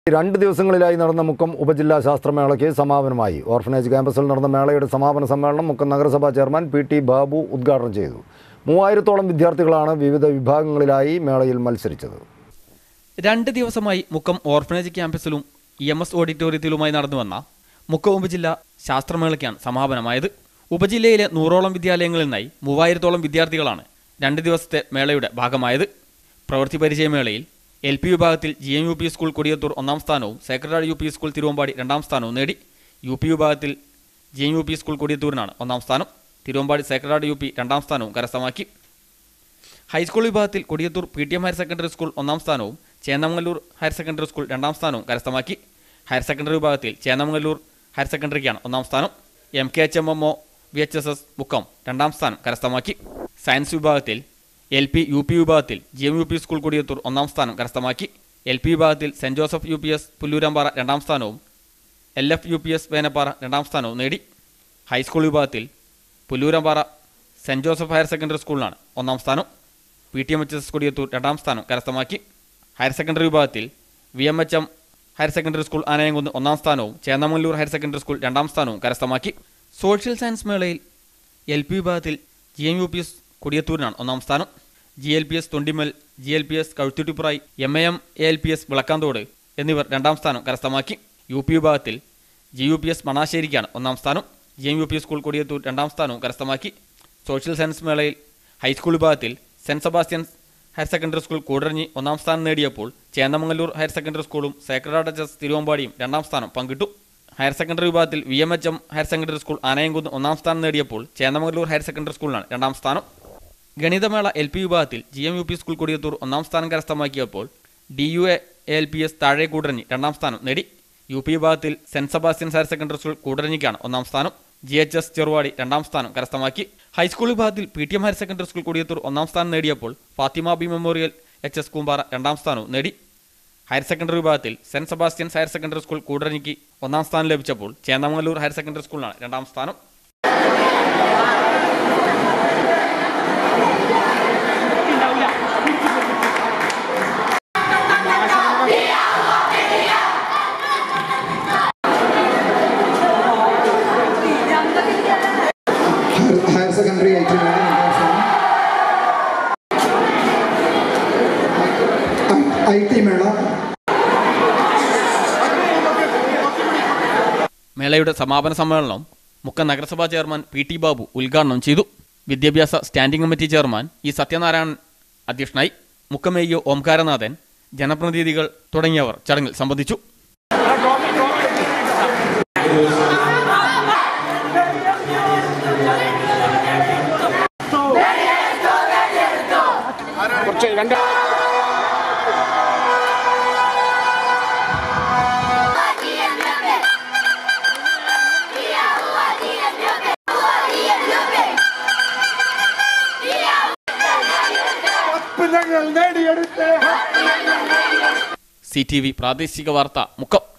രണ്ട് ദിവസങ്ങളിലായി നടന്ന മുക്കം ഉപജില്ലാ ശാസ്ത്രമേളയ്ക്ക് സമാപനമായി ഓർഫനേജ് ക്യാമ്പസിൽ നടന്ന മേളയുടെ സമാപന സമ്മേളനം മുക്കം നഗരസഭാ ചെയർമാൻ പി ടി ബാബു ഉദ്ഘാടനം ചെയ്തു മൂവായിരത്തോളം വിദ്യാർത്ഥികളാണ് വിവിധ വിഭാഗങ്ങളിലായി മേളയിൽ മത്സരിച്ചത് രണ്ട് ദിവസമായി മുക്കം ഓർഫനേജ് ക്യാമ്പസിലും ഇ എം എസ് ഓഡിറ്റോറിയത്തിലുമായി നടന്നുവന്ന മുക്കം ഉപജില്ല ശാസ്ത്രമേളയ്ക്കാണ് സമാപനമായത് ഉപജില്ലയിലെ നൂറോളം വിദ്യാലയങ്ങളിൽ നിന്നായി മൂവായിരത്തോളം വിദ്യാർത്ഥികളാണ് രണ്ട് ദിവസത്തെ മേളയുടെ ഭാഗമായത് പ്രവൃത്തി പരിചയമേളയിൽ എൽ പി വിഭാഗത്തിൽ G M U P school Kodiyathur ഒന്നാം സ്ഥാനവും secretary U P school Thiruvambady രണ്ടാം സ്ഥാനവും നേടി യു പി വിഭാഗത്തിൽ G M U P school കൊടിയത്തൂരിനാണ് ഒന്നാം സ്ഥാനം തിരുവമ്പാടി സെക്രട്ടറി യു പി രണ്ടാം സ്ഥാനവും കരസ്ഥമാക്കി ഹൈസ്കൂൾ വിഭാഗത്തിൽ Kodiyathur P T M higher secondary school ഒന്നാം സ്ഥാനവും ചേന്നമംഗല്ലൂർ ഹയർ സെക്കൻഡറി സ്കൂൾ രണ്ടാം സ്ഥാനവും കരസ്ഥമാക്കി ഹയർ സെക്കൻഡറി വിഭാഗത്തിൽ ചേന്നമംഗല്ലൂർ ഹയർ സെക്കൻഡറിക്കാണ് ഒന്നാം സ്ഥാനം M K H M M O V H S S Mukkam രണ്ടാം സ്ഥാനം കരസ്ഥമാക്കി സയൻസ് വിഭാഗത്തിൽ എൽ പി യു പി വിഭാഗത്തിൽ G M U P school Kodiyathur ഒന്നാം സ്ഥാനം കരസ്ഥമാക്കി എൽ പി വിഭാഗത്തിൽ Saint Joseph U P S Pullurampara രണ്ടാം സ്ഥാനവും L F U P S Venappara രണ്ടാം സ്ഥാനവും നേടി ഹൈസ്കൂൾ വിഭാഗത്തിൽ Pullurampara Saint Joseph higher secondary സ്കൂളിലാണ് ഒന്നാം സ്ഥാനം P T M H S Kodiyathur രണ്ടാം സ്ഥാനം കരസ്ഥമാക്കി ഹയർ സെക്കൻഡറി വിഭാഗത്തിൽ V M H M higher secondary school Anayamkunnu ഒന്നാം സ്ഥാനവും ചേന്നമംഗലൂർ ഹയർ സെക്കൻഡറി സ്കൂൾ രണ്ടാം സ്ഥാനവും കരസ്ഥമാക്കി സോഷ്യൽ സയൻസ് മേളയിൽ എൽ പി വിഭാഗത്തിൽ G M U P S കൊടിയത്തൂരിനാണ് ഒന്നാം സ്ഥാനം G L P S Thondimal G L P S Kazhuthuttippurai M A M A L P S Vilakkanthodu എന്നിവർ രണ്ടാം സ്ഥാനം കരസ്ഥമാക്കി യു പി വിഭാഗത്തിൽ ജി യു പി എസ് മണാശ്ശേരിക്കാണ് ഒന്നാം സ്ഥാനം G M U P school Kodiyathur രണ്ടാം സ്ഥാനവും കരസ്ഥമാക്കി സോഷ്യൽ സയൻസ് മേളയിൽ ഹൈസ്കൂൾ വിഭാഗത്തിൽ Saint Sebastian's higher secondary school Koodaranhi ഒന്നാം സ്ഥാനം നേടിയപ്പോൾ ചേന്നമംഗലൂർ ഹയർ സെക്കൻഡറി സ്കൂളും സേക്രഡ് എച്ച് എസ് തിരുവമ്പാടിയും രണ്ടാം സ്ഥാനം പങ്കിട്ടു ഹയർ സെക്കൻഡറി വിഭാഗത്തിൽ V M H M higher secondary school Anayamkunnu ഒന്നാം സ്ഥാനം നേടിയപ്പോൾ ചേന്നമംഗലൂർ ഹയർ സെക്കൻഡറി സ്കൂളിനാണ് രണ്ടാം സ്ഥാനം ഗണിതമേള എൽ പി വിഭാഗത്തിൽ G M U P school Kodiyathur ഒന്നാം സ്ഥാനം കരസ്ഥമാക്കിയപ്പോൾ D U A L P S താഴെ കൂടരഞ്ഞി രണ്ടാം സ്ഥാനം നേടി യു പി വിഭാഗത്തിൽ Saint Sebastian's higher secondary school കൂടരഞ്ഞിക്കാണ് ഒന്നാം സ്ഥാനം ജി എച്ച് എസ് ചെറുവാടി രണ്ടാം സ്ഥാനം കരസ്ഥമാക്കി ഹൈസ്കൂൾ വിഭാഗത്തിൽ P T M higher secondary school Kodiyathur ഒന്നാം സ്ഥാനം നേടിയപ്പോൾ Fathima B memorial H S Koombara രണ്ടാം സ്ഥാനവും നേടി ഹയർ സെക്കൻഡറി വിഭാഗത്തിൽ Saint Sebastian's higher secondary school കൂടരഞ്ഞിക്ക് ഒന്നാം സ്ഥാനം ലഭിച്ചപ്പോൾ ചേന്നമംഗലൂർ ഹയർ സെക്കൻഡറി സ്കൂളിനാണ് രണ്ടാം സ്ഥാനം higher secondary I T I T മേള മേളയുടെ സമാപന സമ്മേളനം മുക്കം നഗരസഭാ ചെയർമാൻ പി ടി ബാബു ഉദ്ഘാടനം ചെയ്തു വിദ്യാഭ്യാസ standing committee chairman E Sathyanarayanan അധ്യക്ഷനായി മുക്കം എ ഒ ഓംകാരനാഥൻ ജനപ്രതിനിധികൾ തുടങ്ങിയവർ ചടങ്ങിൽ സംബന്ധിച്ചു ഞങ്ങൾ നേടിയെടുത്തേ സി ടി വി പ്രാദേശിക വാർത്ത മുക്കം